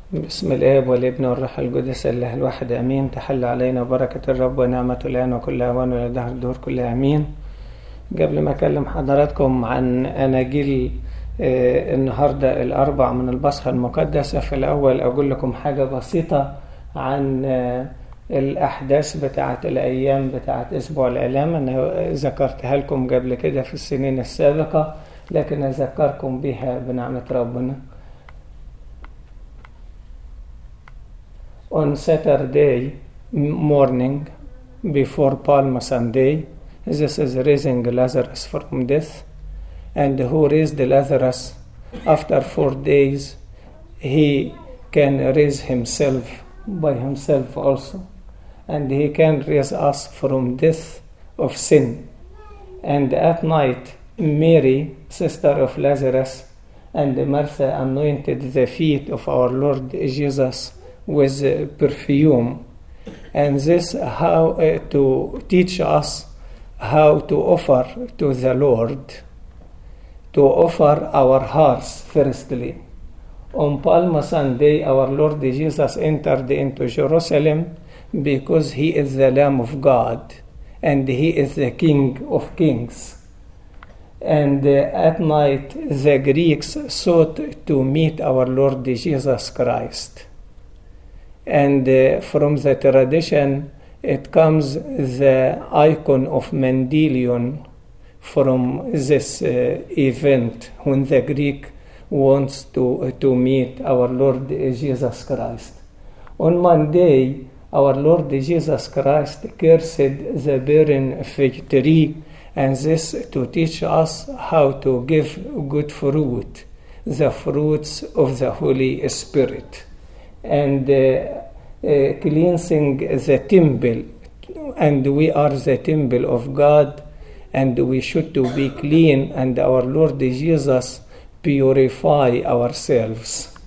بسم الآب والابن والروح القدس الله الواحد آمين تحل علينا بركة الرب ونعمة الآن وكل أوان ولا دهر الدهور كلها آمين قبل ما أكلم حضراتكم عن أناجيل آه، النهاردة الأربع من البصخة المقدسة في الأول أقول لكم حاجة بسيطة عن آه، الأحداث بتاعة الأيام بتاعة أسبوع الإعلام أنا ذكرتها لكم قبل كده في السنين السابقة لكن أذكركم بها بنعمة ربنا on Saturday morning before Palm Sunday, this is raising Lazarus from death, and who raised Lazarus after four days, he can raise himself by himself also, and he can raise us from death of sin. And at night, Mary, sister of Lazarus, and Martha anointed the feet of our Lord Jesus with uh, perfume and this how uh, to teach us how to offer to the lord to offer our hearts firstly on palm sunday our lord jesus entered into jerusalem because he is the lamb of god and he is the king of kings and uh, at night the greeks sought to meet our lord jesus christ and uh, from the tradition it comes the icon of Mendelion from this uh, event when the Greek wants to, to meet our Lord Jesus Christ. On Monday, our Lord Jesus Christ cursed the barren fig tree, and this to teach us how to give good fruit, the fruits of the Holy Spirit and uh, uh, cleansing the temple and we are the temple of god and we should to be clean and our lord jesus purify ourselves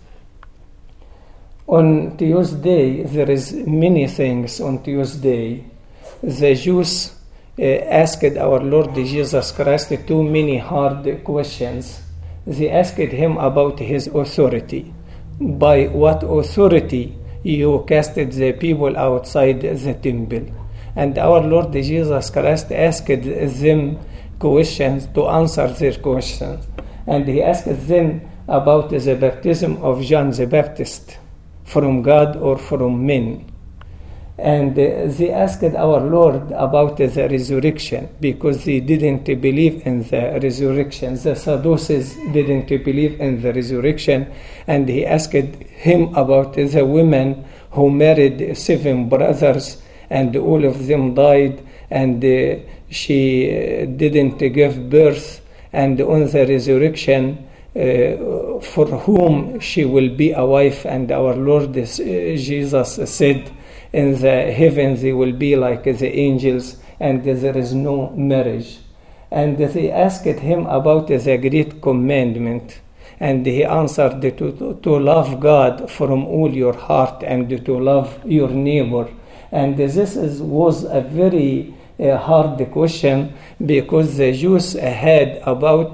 on tuesday there is many things on tuesday the jews uh, asked our lord jesus christ too many hard questions they asked him about his authority by what authority you casted the people outside the temple. And our Lord Jesus Christ asked them questions to answer their questions. And he asked them about the baptism of John the Baptist from God or from men. And uh, they asked our Lord about the resurrection because they didn't believe in the resurrection. The Sadducees didn't believe in the resurrection. And he asked him about the women who married seven brothers and all of them died and uh, she uh, didn't give birth. And on the resurrection, uh, for whom she will be a wife. And our Lord uh, Jesus said, in the heavens they will be like the angels and there is no marriage and they asked him about the great commandment and he answered to, to love god from all your heart and to love your neighbor and this is, was a very uh, hard question because the jews had about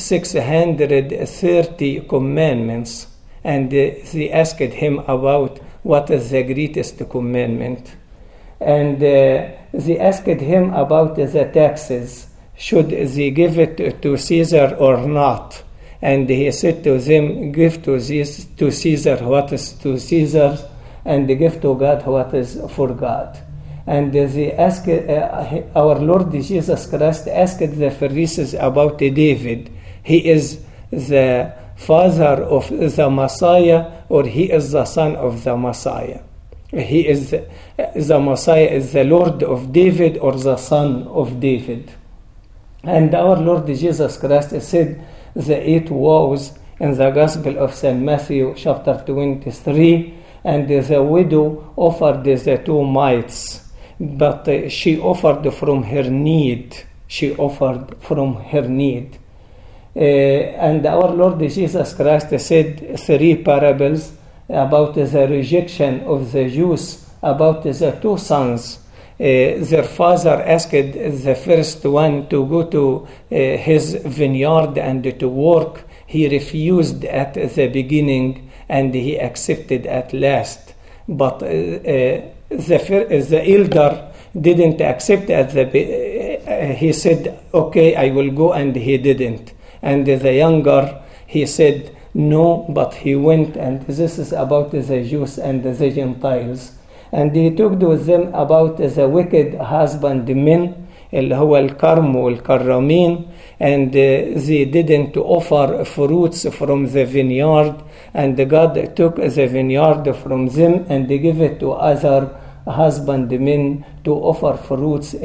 630 commandments and they asked him about what is the greatest commandment. And uh, they asked him about the taxes. Should they give it to Caesar or not? And he said to them, Give to, this, to Caesar what is to Caesar, and give to God what is for God. And they asked, uh, our Lord Jesus Christ asked the Pharisees about David. He is the father of the Messiah or he is the son of the Messiah. He is the, the Messiah is the Lord of David or the son of David. And our Lord Jesus Christ said the eight woes in the Gospel of St. Matthew chapter 23 and the widow offered the two mites but she offered from her need she offered from her need uh, and our Lord Jesus Christ said three parables about the rejection of the Jews, about the two sons. Uh, their father asked the first one to go to uh, his vineyard and to work. He refused at the beginning, and he accepted at last. But uh, uh, the, the elder didn't accept at the uh, he said okay i will go and he didn't and the younger he said no but he went and this is about the jews and the gentiles and he talked with them about the wicked husband men اللي هو الكرم والكرامين and uh, they didn't offer fruits from the vineyard and God took the vineyard from them and gave it to other husbandmen to offer fruits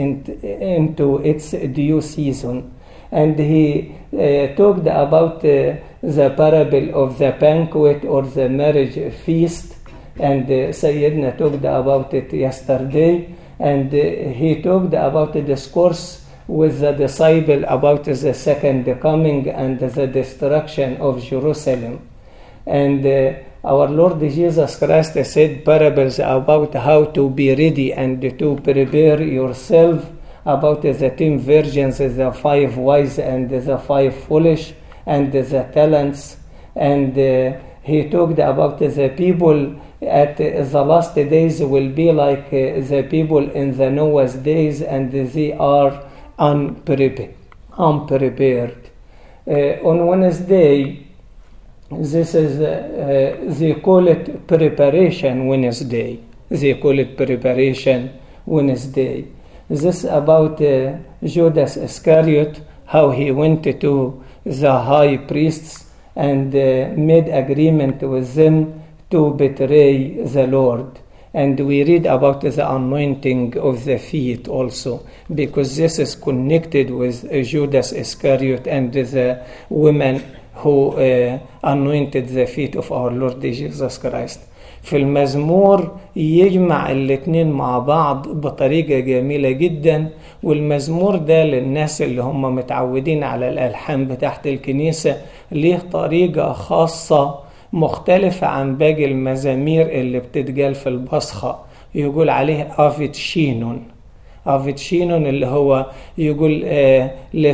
into its due season. And he uh, talked about uh, the parable of the banquet or the marriage feast. And uh, Sayyidina talked about it yesterday. And uh, he talked about the discourse with the disciple about the second coming and the destruction of Jerusalem. And uh, our Lord Jesus Christ said parables about how to be ready and to prepare yourself about the ten virgins, the five wise and the five foolish, and the talents. And uh, he talked about the people at the last days will be like uh, the people in the Noah's days, and they are unprepared. unprepared. Uh, on Wednesday, this is uh, uh, they call it preparation Wednesday. They call it preparation Wednesday. This about uh, Judas Iscariot, how he went to the high priests and uh, made agreement with them to betray the Lord. And we read about the anointing of the feet also, because this is connected with Judas Iscariot and the women who uh, anointed the feet of our Lord Jesus Christ في المزمور يجمع الاتنين مع بعض بطريقة جميلة جدا والمزمور ده للناس اللي هم متعودين على الألحان بتاعت الكنيسة ليه طريقة خاصة مختلفة عن باقي المزامير اللي بتتقال في البصخة يقول عليه أفيتشينون افيتشينون اللي هو يقول آه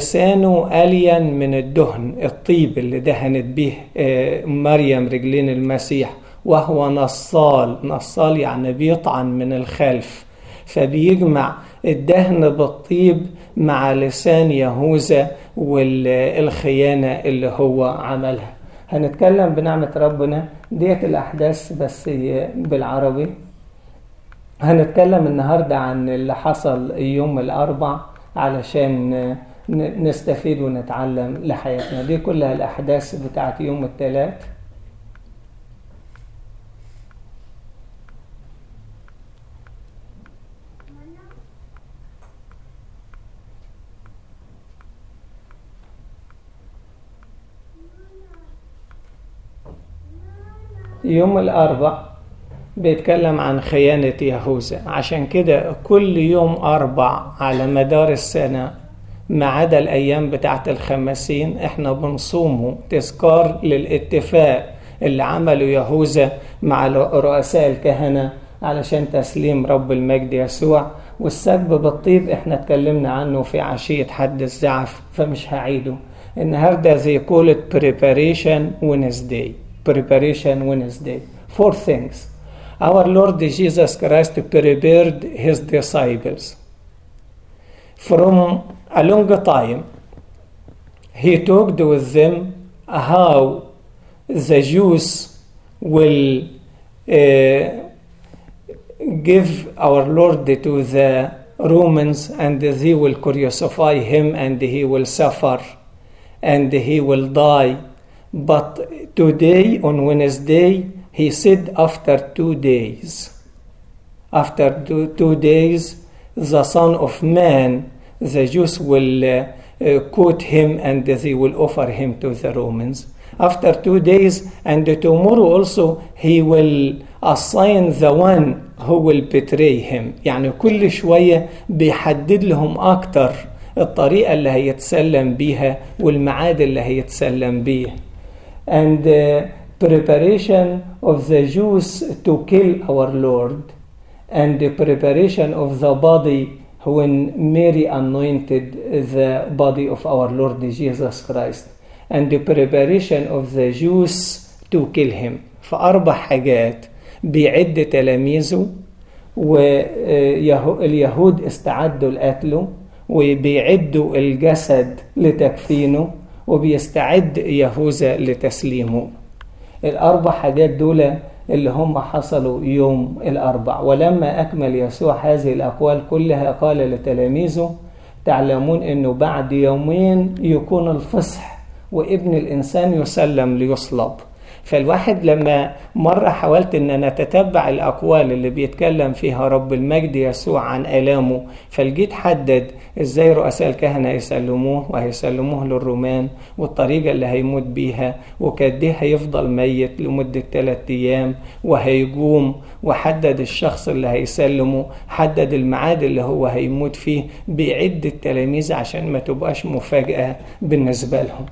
لسانه ألين من الدهن الطيب اللي دهنت به آه مريم رجلين المسيح وهو نصال نصال يعني بيطعن من الخلف فبيجمع الدهن بالطيب مع لسان يهوذا والخيانة اللي هو عملها هنتكلم بنعمة ربنا ديت الأحداث بس بالعربي هنتكلم النهاردة عن اللي حصل يوم الأربع علشان نستفيد ونتعلم لحياتنا دي كلها الأحداث بتاعت يوم الثلاث يوم الأربع بيتكلم عن خيانة يهوذا عشان كده كل يوم أربع على مدار السنة ما عدا الأيام بتاعت الخمسين احنا بنصومه تذكار للاتفاق اللي عمله يهوذا مع رؤساء الكهنة علشان تسليم رب المجد يسوع والسكب بالطيب احنا اتكلمنا عنه في عشية حد الزعف فمش هعيده النهارده زي call it preparation Wednesday preparation Wednesday four things our Lord Jesus Christ prepared his disciples from a long time he talked with them how the Jews will uh, give our Lord to the Romans and they will crucify him and he will suffer and he will die. But today, on Wednesday, he said after two days, after two, two days, the Son of Man, the Jews will uh, uh, quote him and they will offer him to the Romans. After two days, and tomorrow also, he will assign the one who will betray him. يعني كل شوية بيحدد لهم أكتر الطريقة اللي هيتسلم بيها والميعاد اللي هيتسلم بيه. And uh, preparation of the Jews to kill our Lord and the preparation of the body when Mary anointed the body of our Lord Jesus Christ and the preparation of the Jews to kill him. في أربع حاجات بيعد تلاميذه واليهود استعدوا لقتله وبيعدوا الجسد لتكفينه وبيستعد يهوذا لتسليمه الأربع حاجات دول اللي هم حصلوا يوم الأربع ولما أكمل يسوع هذه الأقوال كلها قال لتلاميذه تعلمون أنه بعد يومين يكون الفصح وابن الإنسان يسلم ليصلب فالواحد لما مرة حاولت ان انا اتتبع الاقوال اللي بيتكلم فيها رب المجد يسوع عن الامه فلقيت حدد ازاي رؤساء الكهنة يسلموه وهيسلموه للرومان والطريقة اللي هيموت بيها وقد هيفضل ميت لمدة ثلاثة ايام وهيقوم وحدد الشخص اللي هيسلمه حدد الميعاد اللي هو هيموت فيه بيعد التلاميذ عشان ما تبقاش مفاجأة بالنسبة لهم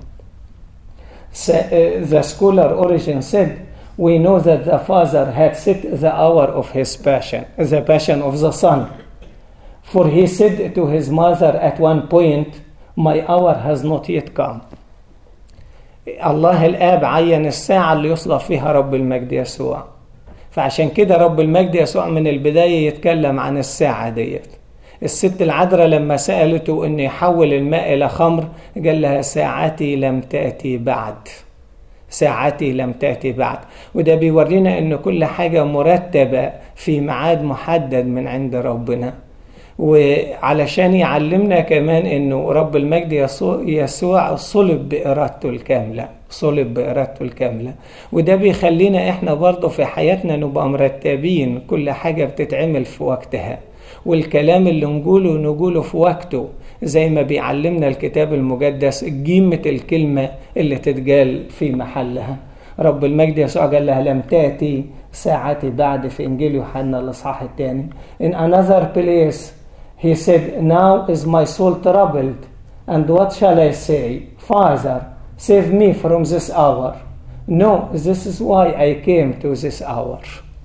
the scholar Origen said, we know that the Father had set the hour of his passion, the passion of the Son. For he said to his mother at one point, My hour has not yet come. الله الآب عين الساعة اللي يصلب فيها رب المجد يسوع فعشان كده رب المجد يسوع من البداية يتكلم عن الساعة ديت الست العذراء لما سألته أن يحول الماء إلى خمر قال لها ساعتي لم تأتي بعد ساعتي لم تأتي بعد وده بيورينا أن كل حاجة مرتبة في ميعاد محدد من عند ربنا وعلشان يعلمنا كمان انه رب المجد يسوع, يسوع صلب بارادته الكامله صلب بارادته الكامله وده بيخلينا احنا برضه في حياتنا نبقى مرتبين كل حاجه بتتعمل في وقتها والكلام اللي نقوله نقوله في وقته زي ما بيعلمنا الكتاب المقدس قيمة الكلمة اللي تتقال في محلها رب المجد يسوع قال لها لم تأتي ساعتي بعد في إنجيل يوحنا الإصحاح الثاني In another place he said now is my soul troubled and what shall I say Father save me from this hour No this is why I came to this hour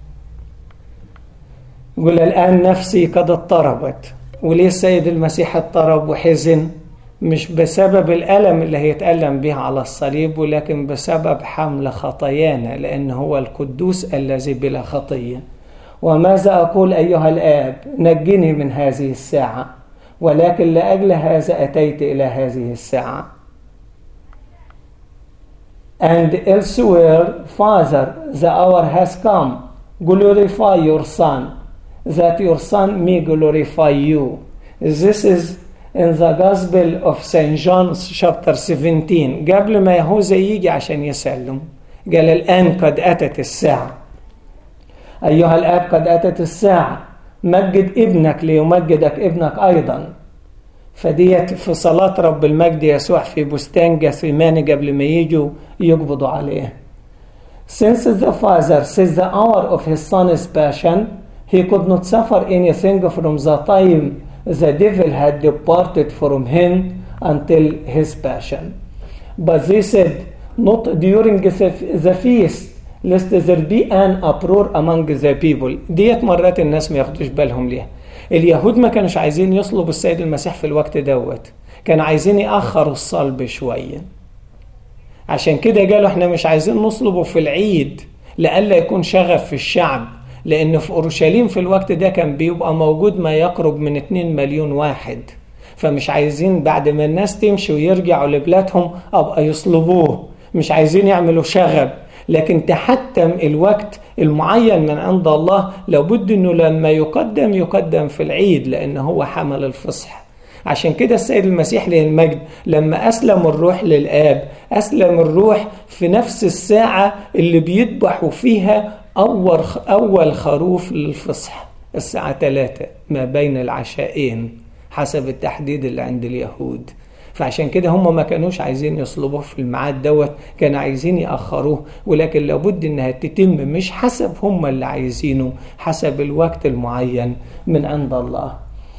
يقول الآن نفسي قد اضطربت وليه السيد المسيح اضطرب وحزن مش بسبب الألم اللي هيتألم به على الصليب ولكن بسبب حمل خطايانا لأن هو القدوس الذي بلا خطية وماذا أقول أيها الآب نجني من هذه الساعة ولكن لأجل هذا أتيت إلى هذه الساعة And elsewhere, Father, the hour has come. Glorify your Son, that your Son may glorify you. This is in the Gospel of St. John chapter 17 قبل ما يهوذا يجي عشان يسلم قال الآن قد أتت الساعة أيها الآب قد أتت الساعة مجد ابنك ليمجدك ابنك أيضا فديت في صلاة رب المجد يسوع في بستان جثيماني قبل ما يجوا يقبضوا عليه Since the Father says the hour of his son's passion he could not suffer anything from the time the devil had departed from him until his passion. But they said, not during the feast, lest there be an uproar among the people. ديت مرات الناس ما ياخدوش بالهم ليها. اليهود ما كانوش عايزين يصلبوا السيد المسيح في الوقت دوت. كانوا عايزين يأخروا الصلب شوية. عشان كده قالوا احنا مش عايزين نصلبه في العيد لئلا يكون شغف في الشعب لأن في أورشليم في الوقت ده كان بيبقى موجود ما يقرب من 2 مليون واحد فمش عايزين بعد ما الناس تمشي ويرجعوا لبلادهم أبقى يصلبوه مش عايزين يعملوا شغب لكن تحتم الوقت المعين من عند الله لابد انه لما يقدم يقدم في العيد لان هو حمل الفصح عشان كده السيد المسيح له المجد لما أسلم الروح للآب أسلم الروح في نفس الساعة اللي بيذبحوا فيها أول أول خروف للفصح الساعة 3 ما بين العشاءين حسب التحديد اللي عند اليهود فعشان كده هم ما كانوش عايزين يصلبوه في الميعاد دوت كانوا عايزين يأخروه ولكن لابد انها تتم مش حسب هم اللي عايزينه حسب الوقت المعين من عند الله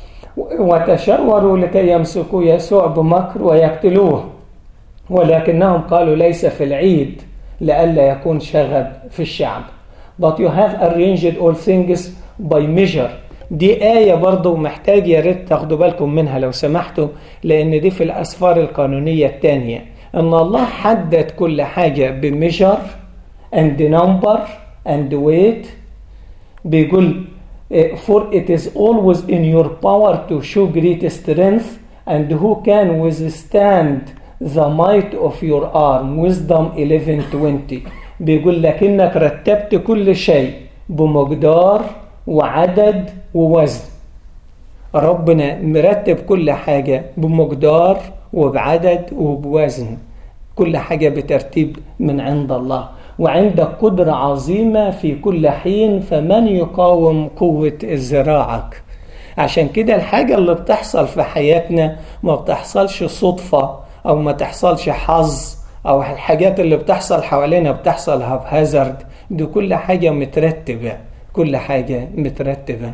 وتشاوروا لكي يمسكوا يسوع بمكر ويقتلوه ولكنهم قالوا ليس في العيد لئلا يكون شغب في الشعب but you have arranged all things by measure دي آية برضو محتاج يا ريت تاخدوا بالكم منها لو سمحتوا لأن دي في الأسفار القانونية الثانية أن الله حدد كل حاجة بميجر and number and weight بيقول for it is always in your power to show great strength and who can withstand the might of your arm wisdom 11:20 بيقول لكنك رتبت كل شيء بمقدار وعدد ووزن ربنا مرتب كل حاجة بمقدار وبعدد وبوزن كل حاجة بترتيب من عند الله وعندك قدرة عظيمة في كل حين فمن يقاوم قوة زراعك عشان كده الحاجة اللي بتحصل في حياتنا ما بتحصلش صدفة أو ما تحصلش حظ أو الحاجات اللي بتحصل حوالينا بتحصل هازارد دي كل حاجة مترتبة كل حاجة مترتبة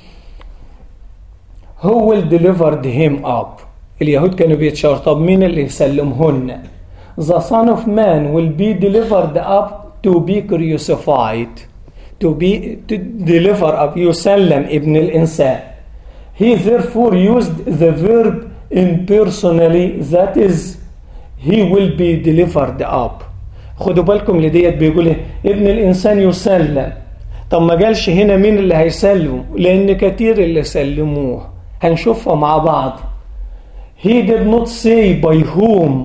Who will delivered him up اليهود كانوا بيتشاور طب مين اللي يسلمهن The son of man will be delivered up to be crucified to be to deliver up يسلم ابن الإنسان He therefore used the verb impersonally that is he will be delivered up خدوا بالكم لديت بيقول ايه ابن الانسان يسلم طب ما قالش هنا مين اللي هيسلمه لان كتير اللي سلموه هنشوفها مع بعض he did not say by whom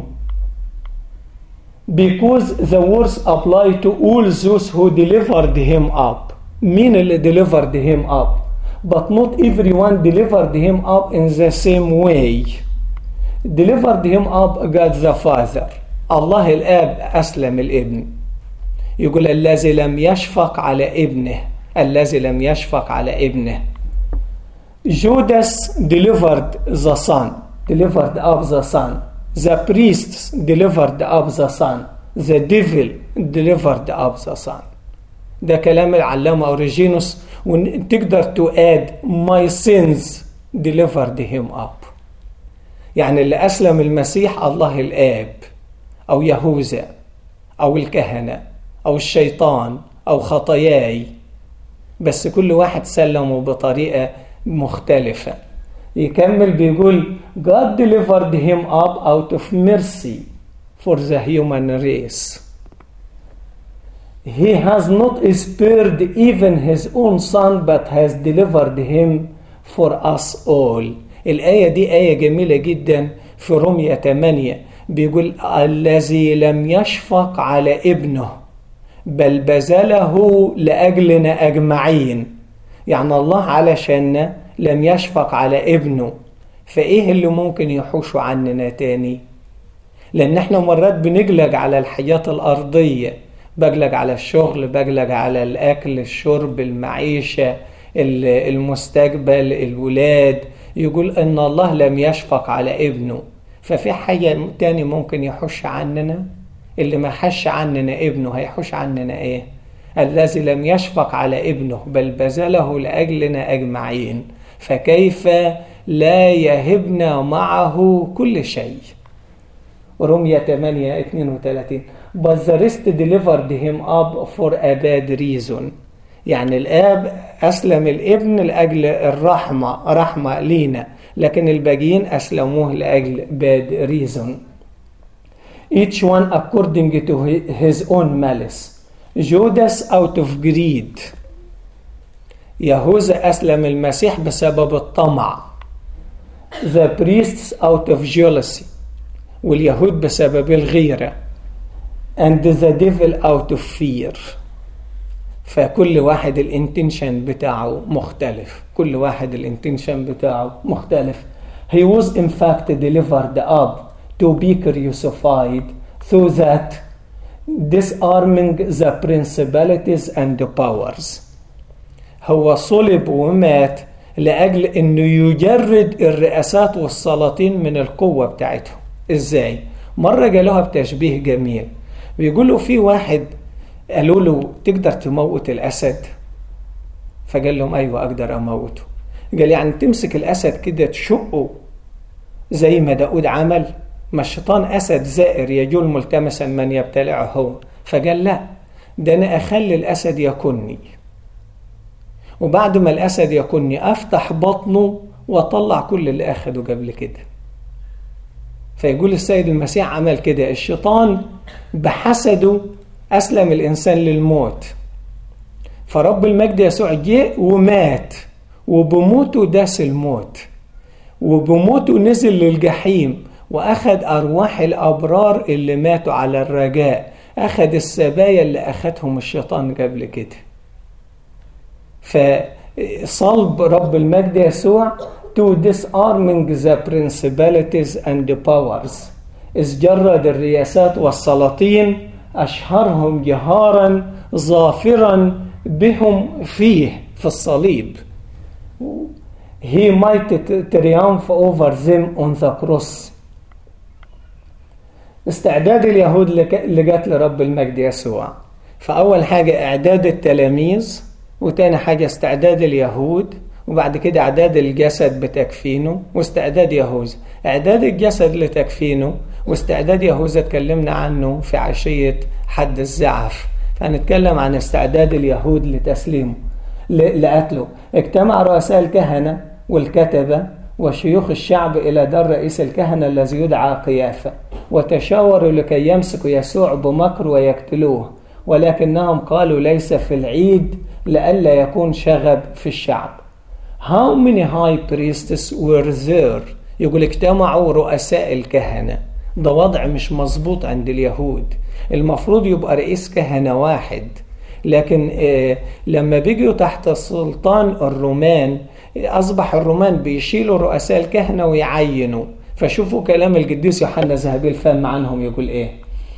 because the words apply to all those who delivered him up مين اللي delivered him up but not everyone delivered him up in the same way delivered him up God the Father الله الآب أسلم الابن يقول الذي لم يشفق على ابنه الذي لم يشفق على ابنه Judas delivered the son delivered up the son the priests delivered up the son the devil delivered up the son ده كلام العلامة أوريجينوس وتقدر تؤاد my sins delivered him up يعني اللي أسلم المسيح الله الآب أو يهوذا أو الكهنة أو الشيطان أو خطاياي بس كل واحد سلمه بطريقة مختلفة يكمل بيقول God delivered him up out of mercy for the human race He has not spared even his own son but has delivered him for us all الآية دي آية جميلة جدا في رومية 8 بيقول الذي لم يشفق على ابنه بل بذله لأجلنا أجمعين يعني الله علشان لم يشفق على ابنه فإيه اللي ممكن يحوشه عننا تاني لأن احنا مرات بنجلج على الحياة الأرضية بجلج على الشغل بجلج على الأكل الشرب المعيشة المستقبل الولاد يقول ان الله لم يشفق على ابنه ففي حاجة تاني ممكن يحش عننا اللي ما حش عننا ابنه هيحش عننا ايه الذي لم يشفق على ابنه بل بذله لأجلنا أجمعين فكيف لا يهبنا معه كل شيء رمية 8 32 But the rest delivered him up for a bad reason يعني الاب اسلم الابن لاجل الرحمه رحمه لينا لكن الباقيين اسلموه لاجل bad reason each one according to his own malice Judas out of greed يهوذا اسلم المسيح بسبب الطمع the priests out of jealousy واليهود بسبب الغيره and the devil out of fear فكل واحد الانتنشن بتاعه مختلف كل واحد الانتنشن بتاعه مختلف he was in fact delivered up to be crucified so that disarming the principalities and the powers هو صلب ومات لأجل أنه يجرد الرئاسات والسلاطين من القوة بتاعتهم إزاي؟ مرة قالوها بتشبيه جميل بيقولوا في واحد قالوا له تقدر تموت الأسد فقال لهم أيوة أقدر أموته قال يعني تمسك الأسد كده تشقه زي ما داود عمل ما الشيطان أسد زائر يجول ملتمسا من يبتلعه هو فقال لا ده أنا أخلي الأسد يكني وبعد ما الأسد يكني أفتح بطنه وأطلع كل اللي أخده قبل كده فيقول السيد المسيح عمل كده الشيطان بحسده أسلم الإنسان للموت فرب المجد يسوع جه ومات وبموته داس الموت وبموته نزل للجحيم وأخذ أرواح الأبرار اللي ماتوا على الرجاء أخذ السبايا اللي أخذهم الشيطان قبل كده فصلب رب المجد يسوع to disarming the principalities and powers جرد الرياسات والسلاطين أشهرهم جهارا ظافرا بهم فيه في الصليب he might triumph over them on the cross استعداد اليهود اللي جات لرب المجد يسوع فأول حاجة إعداد التلاميذ وتاني حاجة استعداد اليهود وبعد كده إعداد الجسد بتكفينه واستعداد يهوذا إعداد الجسد لتكفينه واستعداد يهوذا اتكلمنا عنه في عشية حد الزعف فهنتكلم عن استعداد اليهود لتسليمه لقتله اجتمع رؤساء الكهنة والكتبة وشيوخ الشعب إلى دار رئيس الكهنة الذي يدعى قيافة وتشاوروا لكي يمسكوا يسوع بمكر ويقتلوه ولكنهم قالوا ليس في العيد لئلا يكون شغب في الشعب How many high priests were there يقول اجتمعوا رؤساء الكهنة ده وضع مش مظبوط عند اليهود المفروض يبقى رئيس كهنة واحد لكن لما بيجوا تحت سلطان الرومان أصبح الرومان بيشيلوا رؤساء الكهنة ويعينوا فشوفوا كلام القديس يوحنا ذهبي الفم عنهم يقول إيه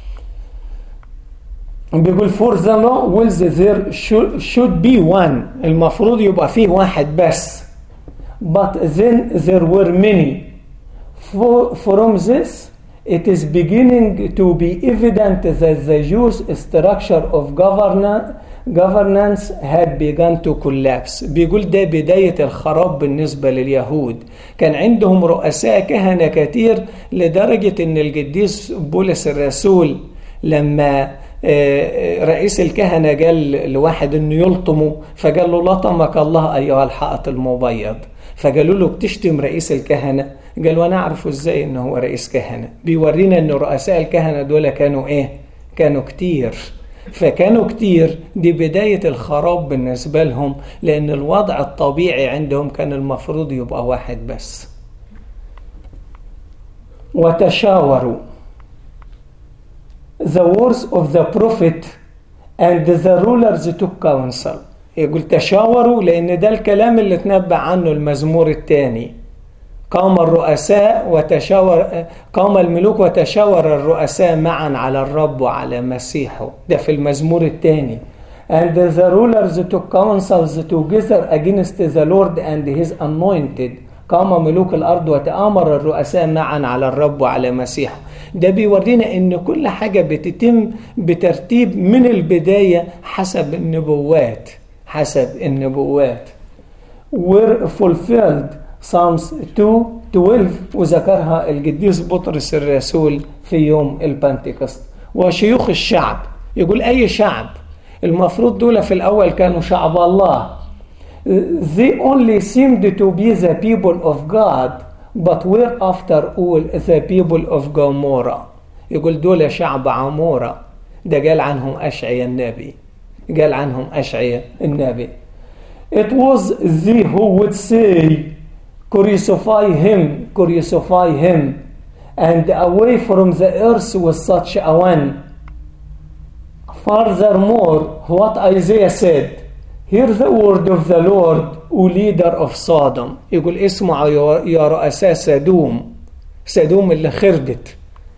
بيقول for the law will there should, should be one المفروض يبقى فيه واحد بس but then there were many for, from this it is beginning to be evident that the Jews structure of governance governance had begun to collapse بيقول ده بداية الخراب بالنسبة لليهود كان عندهم رؤساء كهنة كتير لدرجة ان القديس بولس الرسول لما رئيس الكهنة قال لواحد انه يلطمه فقال له لطمك الله ايها الحائط المبيض فقالوا له بتشتم رئيس الكهنة قال وانا اعرفه ازاي انه هو رئيس كهنة بيورينا ان رؤساء الكهنة دول كانوا ايه كانوا كتير فكانوا كتير دي بداية الخراب بالنسبة لهم لأن الوضع الطبيعي عندهم كان المفروض يبقى واحد بس وتشاوروا the words of the prophet and the rulers took counsel يقول تشاوروا لأن ده الكلام اللي تنبأ عنه المزمور الثاني قام الرؤساء وتشاور قام الملوك وتشاور الرؤساء معا على الرب وعلى مسيحه ده في المزمور الثاني and the rulers took counsels together against the Lord and his anointed قام ملوك الأرض وتآمر الرؤساء معا على الرب وعلى مسيحه ده بيورينا ان كل حاجة بتتم بترتيب من البداية حسب النبوات حسب النبوات were fulfilled Psalms 2 12 وذكرها القديس بطرس الرسول في يوم البنتكست وشيوخ الشعب يقول أي شعب المفروض دول في الأول كانوا شعب الله they only seemed to be the people of God but were after all the people of Gomorrah يقول دول شعب عمورة ده قال عنهم أشعيا النبي قال عنهم أشعيا النبي It was they who would say crucify him crucify him and away from the earth with such a one Furthermore what Isaiah said Hear the word of the Lord O leader of Sodom يقول اسمعوا يا رؤساء سدوم سدوم اللي خربت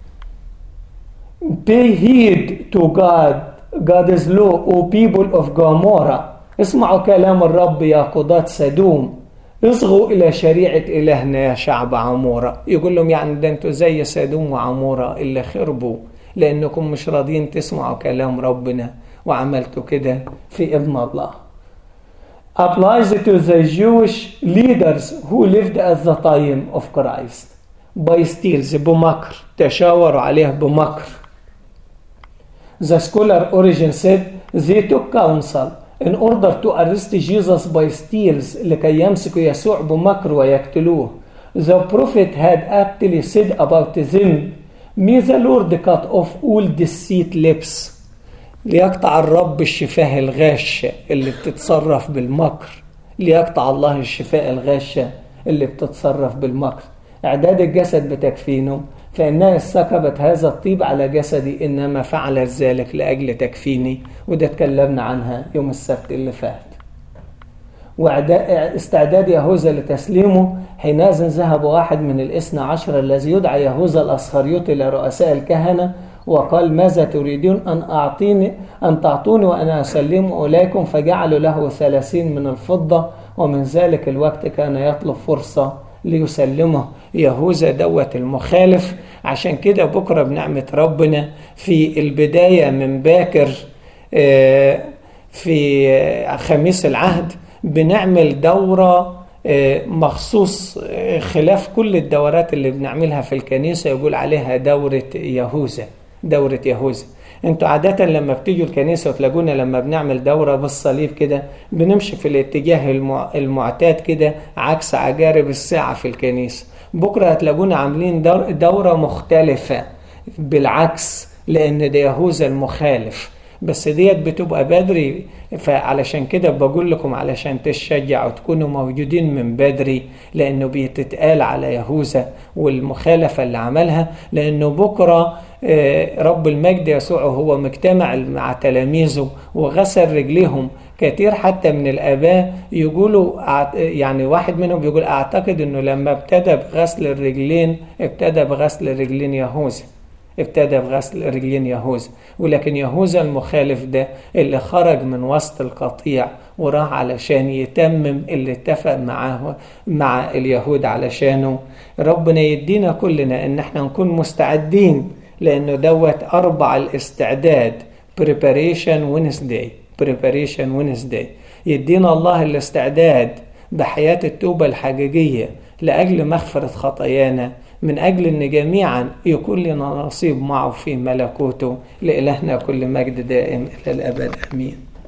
Pay heed to God God's law O people of Gomorrah اسمعوا كلام الرب يا قضاة سدوم اصغوا إلى شريعة إلهنا يا شعب عمورة يقول لهم يعني ده انتوا زي سدوم وعمورة اللي خربوا لأنكم مش راضيين تسمعوا كلام ربنا وعملتوا كده في ابن الله applies to the Jewish leaders who lived at the time of Christ by steals بمكر تشاوروا عليه بمكر The scholar Origen said they took counsel in order to arrest Jesus by steals لكي يمسكوا يسوع بمكر ويقتلوه The prophet had actually said about them May the Lord cut off all deceit lips ليقطع الرب الشفاه الغاشة اللي بتتصرف بالمكر ليقطع الله الشفاء الغاشة اللي بتتصرف بالمكر إعداد الجسد بتكفينه فإنها سكبت هذا الطيب على جسدي إنما فعلت ذلك لأجل تكفيني وده اتكلمنا عنها يوم السبت اللي فات واستعداد يهوذا لتسليمه حينئذ ذهب واحد من الاثنى عشر الذي يدعى يهوذا الأسخريوط إلى رؤساء الكهنة وقال ماذا تريدون أن أعطيني أن تعطوني وأنا أسلم إليكم فجعلوا له ثلاثين من الفضة ومن ذلك الوقت كان يطلب فرصة ليسلمه يهوذا دوت المخالف عشان كده بكرة بنعمة ربنا في البداية من باكر في خميس العهد بنعمل دورة مخصوص خلاف كل الدورات اللي بنعملها في الكنيسة يقول عليها دورة يهوذا دورة يهوذا انتوا عادة لما بتيجوا الكنيسة وتلاقونا لما بنعمل دورة بالصليب كده بنمشي في الاتجاه المعتاد كده عكس عجارب الساعة في الكنيسة بكرة هتلاقونا عاملين دورة مختلفة بالعكس لأن ده يهوذا المخالف بس ديت بتبقى بدري فعلشان كده بقول لكم علشان تشجعوا تكونوا موجودين من بدري لانه بيتتقال على يهوذا والمخالفه اللي عملها لانه بكره رب المجد يسوع هو مجتمع مع تلاميذه وغسل رجليهم كتير حتى من الاباء يقولوا يعني واحد منهم بيقول اعتقد انه لما ابتدى بغسل الرجلين ابتدى بغسل رجلين يهوذا ابتدى بغسل رجلين يهوذا ولكن يهوذا المخالف ده اللي خرج من وسط القطيع وراح علشان يتمم اللي اتفق معاه مع اليهود علشانه ربنا يدينا كلنا ان احنا نكون مستعدين لانه دوت اربع الاستعداد preparation Wednesday preparation Wednesday يدينا الله الاستعداد بحياة التوبة الحقيقية لأجل مغفرة خطايانا من أجل أن جميعا يكون لنا نصيب معه في ملكوته لإلهنا كل مجد دائم إلى الأبد أمين